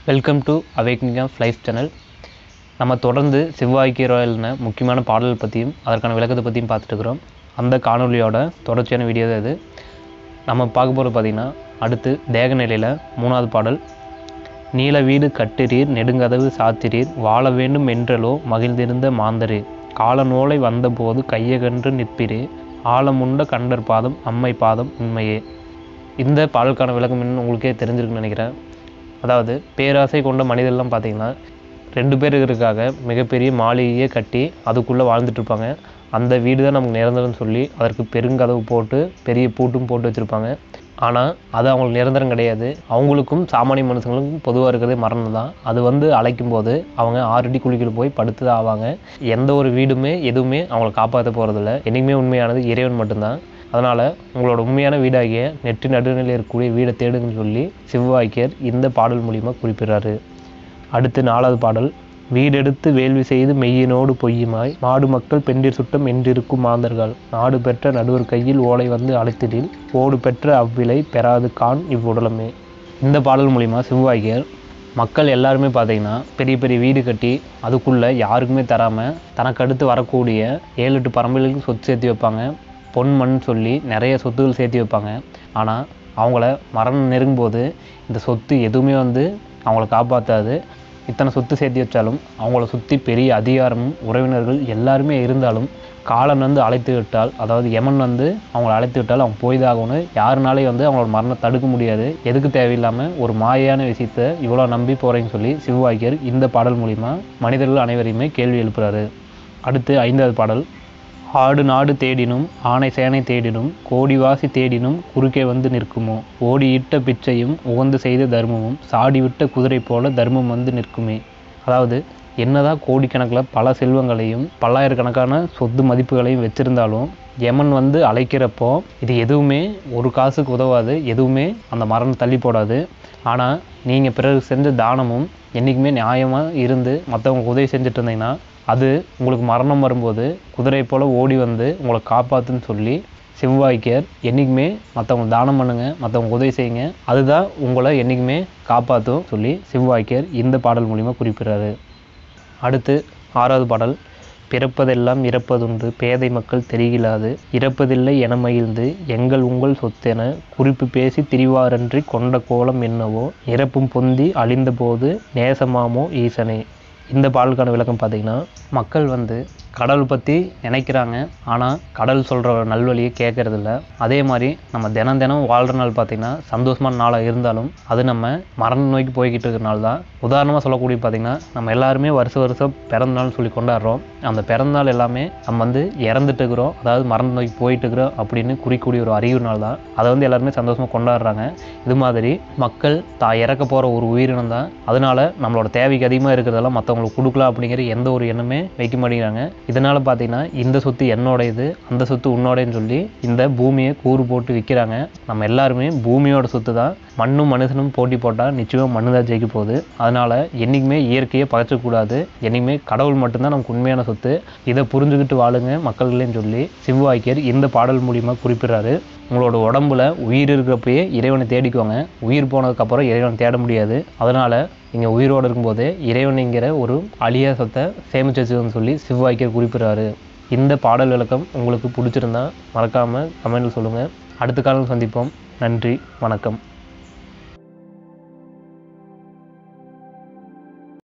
welcome to awakening of life channel நம்ம தொடர்ந்து செவ்வாய்க்கு ராயல்ன முக்கியமான பாடல் பற்றியும் அதற்கான விளக்கத்தை பற்றியும் பார்த்துட்டு இருக்கிறோம் அந்த காணொலியோட தொடர்ச்சியான வீடியோ தான் இது நம்ம பார்க்க போகிறது பார்த்திங்கன்னா அடுத்து தேகநிலையில் மூணாவது பாடல் நீல வீடு கட்டுறீர் நெடுங்கதவு சாத்திரீர் வாழ வேண்டும் என்றலோ மகிழ்ந்திருந்த மாந்தரே கால நோலை வந்தபோது கையகன்று நிற்பிரே ஆழமுண்ட கண்டர் பாதம் அம்மை பாதம் உண்மையே இந்த பாடலுக்கான விளக்கம் என்னன்னு உங்களுக்கே தெரிஞ்சிருக்குன்னு நினைக்கிறேன் அதாவது பேராசை கொண்ட மனிதர்லாம் பார்த்தீங்கன்னா ரெண்டு பேர் இருக்கிறதுக்காக மிகப்பெரிய மாளிகையே கட்டி அதுக்குள்ளே வாழ்ந்துட்டு இருப்பாங்க அந்த வீடு தான் நமக்கு நிரந்தரம்னு சொல்லி அதற்கு பெருங்கதவு போட்டு பெரிய பூட்டும் போட்டு வச்சுருப்பாங்க ஆனால் அது அவங்களுக்கு நிரந்தரம் கிடையாது அவங்களுக்கும் சாமானிய மனுஷங்களுக்கும் பொதுவாக இருக்கிறதே மரணம் தான் அது வந்து அழைக்கும் போது அவங்க ஆறடி குழிக்குள்ள போய் படுத்து தான் ஆவாங்க எந்த ஒரு வீடுமே எதுவுமே அவங்கள காப்பாற்ற போகிறதில்ல என்றைக்குமே உண்மையானது இறைவன் மட்டும்தான் அதனால் உங்களோட உண்மையான வீடாகிய நெற்றி நடுநிலையில் இருக்கக்கூடிய வீடை தேடுங்கன்னு சொல்லி சிவவாக்கியர் இந்த பாடல் மூலிமா குறிப்பிடுறாரு அடுத்து நாலாவது பாடல் வீடெடுத்து வேள்வி செய்து மெய்யினோடு பொய்யுமாய் மாடு மக்கள் பெண்டிர் சுட்டம் என்றிருக்கும் மாந்தர்கள் நாடு பெற்ற நடுவர் கையில் ஓலை வந்து அழைத்திடில் ஓடு பெற்ற அவ்விலை பெறாது கான் இவ்வுடலமே இந்த பாடல் மூலிமா சிவவாக்கியர் மக்கள் எல்லாருமே பார்த்தீங்கன்னா பெரிய பெரிய வீடு கட்டி அதுக்குள்ளே யாருக்குமே தராமல் தனக்கு அடுத்து வரக்கூடிய ஏழு எட்டு பரம்பரைகளுக்கு சொத்து சேர்த்து வைப்பாங்க பொன் மண் சொல்லி நிறைய சொத்துகள் சேர்த்து வைப்பாங்க ஆனால் அவங்கள மரணம் நெருங்கும்போது இந்த சொத்து எதுவுமே வந்து அவங்கள காப்பாற்றாது இத்தனை சொத்து சேர்த்து வச்சாலும் அவங்கள சுற்றி பெரிய அதிகாரமும் உறவினர்கள் எல்லாருமே இருந்தாலும் காலன் வந்து அழைத்து விட்டால் அதாவது யமன் வந்து அவங்கள அழைத்து விட்டால் அவங்க போய் தான் ஆகணும் யாருனாலையும் வந்து அவங்களோட மரணம் தடுக்க முடியாது எதுக்கு தேவையில்லாமல் ஒரு மாயான விஷயத்தை இவ்வளோ நம்பி போகிறேன்னு சொல்லி சிவவாக்கியர் இந்த பாடல் மூலிமா மனிதர்கள் அனைவரையுமே கேள்வி எழுப்புறாரு அடுத்து ஐந்தாவது பாடல் ஆடு நாடு தேடினும் ஆனை சேனை தேடினும் கோடிவாசி தேடினும் குறுக்கே வந்து நிற்குமோ ஓடியிட்ட பிச்சையும் உகந்து செய்த தர்மமும் சாடிவிட்ட குதிரை போல தர்மம் வந்து நிற்குமே அதாவது என்னதான் கோடிக்கணக்கில் பல செல்வங்களையும் பல்லாயிரக்கணக்கான சொத்து மதிப்புகளையும் வச்சுருந்தாலும் யமன் வந்து அழைக்கிறப்போ இது எதுவுமே ஒரு காசுக்கு உதவாது எதுவுமே அந்த மரணம் தள்ளி போடாது ஆனால் நீங்கள் பிறகு செஞ்ச தானமும் என்றைக்குமே நியாயமாக இருந்து மற்றவங்க உதவி செஞ்சுட்டு இருந்தீங்கன்னா அது உங்களுக்கு மரணம் வரும்போது குதிரை போல் ஓடி வந்து உங்களை காப்பாற்றுன்னு சொல்லி செவ்வாய்க்கர் என்றைக்குமே மற்றவங்க தானம் பண்ணுங்க மற்றவங்க உதவி செய்யுங்க அதுதான் உங்களை என்றைக்குமே காப்பாற்றும் சொல்லி செவ்வாய்க்கர் இந்த பாடல் மூலிமா குறிப்பிடுறாரு அடுத்து ஆறாவது பாடல் பிறப்பதெல்லாம் இறப்பதுண்டு பேதை மக்கள் தெரிகிலாது இறப்பதில்லை என மகிழ்ந்து எங்கள் உங்கள் சொத்தென குறிப்பு பேசி திரிவாரன்றி கொண்ட கோலம் என்னவோ இறப்பும் பொந்தி அழிந்தபோது நேசமாமோ ஈசனே இந்த பாடலுக்கான விளக்கம் பார்த்தீங்கன்னா மக்கள் வந்து கடல் பற்றி நினைக்கிறாங்க ஆனால் கடல் சொல்கிற நல்வழியை கேட்கறதில்ல அதே மாதிரி நம்ம தினம் தினம் வாழ்கிற நாள் பார்த்திங்கன்னா சந்தோஷமான நாளாக இருந்தாலும் அது நம்ம மரண நோய்க்கு போய்கிட்டு இருக்கிறனால தான் உதாரணமாக சொல்லக்கூடிய பார்த்திங்கன்னா நம்ம எல்லாருமே வருஷ வருஷம் பிறந்த நாள்னு சொல்லி கொண்டாடுறோம் அந்த பிறந்த நாள் எல்லாமே நம்ம வந்து இறந்துட்டு இருக்கிறோம் அதாவது மரண நோய்க்கு போயிட்டு இருக்கிறோம் அப்படின்னு குறிக்கூடிய ஒரு அறிவு நாள் தான் அதை வந்து எல்லாருமே சந்தோஷமாக கொண்டாடுறாங்க இது மாதிரி மக்கள் தான் இறக்க போகிற ஒரு உயிரினம் தான் அதனால நம்மளோட தேவைக்கு அதிகமாக இருக்கிறதெல்லாம் மற்றவங்களுக்கு கொடுக்கலாம் அப்படிங்கிற எந்த ஒரு எண்ணமே வைக்க மாட்டேங்கிறாங்க இதனால் பார்த்தீங்கன்னா இந்த சொத்து என்னோட இது அந்த சொத்து உன்னோடன்னு சொல்லி இந்த பூமியை கூறு போட்டு விற்கிறாங்க நம்ம எல்லாருமே பூமியோட சொத்து தான் மண்ணும் மனுஷனும் போட்டி போட்டால் நிச்சயமாக மண்ணு தான் ஜெயிக்க போகுது அதனால் என்றைக்குமே இயற்கையை பகச்சக்கூடாது என்றைக்குமே கடவுள் மட்டும்தான் நமக்கு உண்மையான சொத்து இதை புரிஞ்சுக்கிட்டு வாழுங்க மக்கள்களேன்னு சொல்லி சிவவாக்கியர் இந்த பாடல் மூலிமா குறிப்பிடுறாரு உங்களோட உடம்புல உயிர் இருக்கிறப்பயே இறைவனை தேடிக்கோங்க உயிர் போனதுக்கப்புறம் இறைவனை தேட முடியாது அதனால் நீங்கள் உயிரோடு இருக்கும்போது இறைவனுங்கிற ஒரு அழியா சொத்தை சேமிச்சு வச்சுக்கணும்னு சொல்லி சிவவாக்கியர் குறிப்பிடுறாரு இந்த பாடல் விளக்கம் உங்களுக்கு பிடிச்சிருந்தா மறக்காமல் கமெண்டில் சொல்லுங்கள் அடுத்த காலம் சந்திப்போம் நன்றி வணக்கம்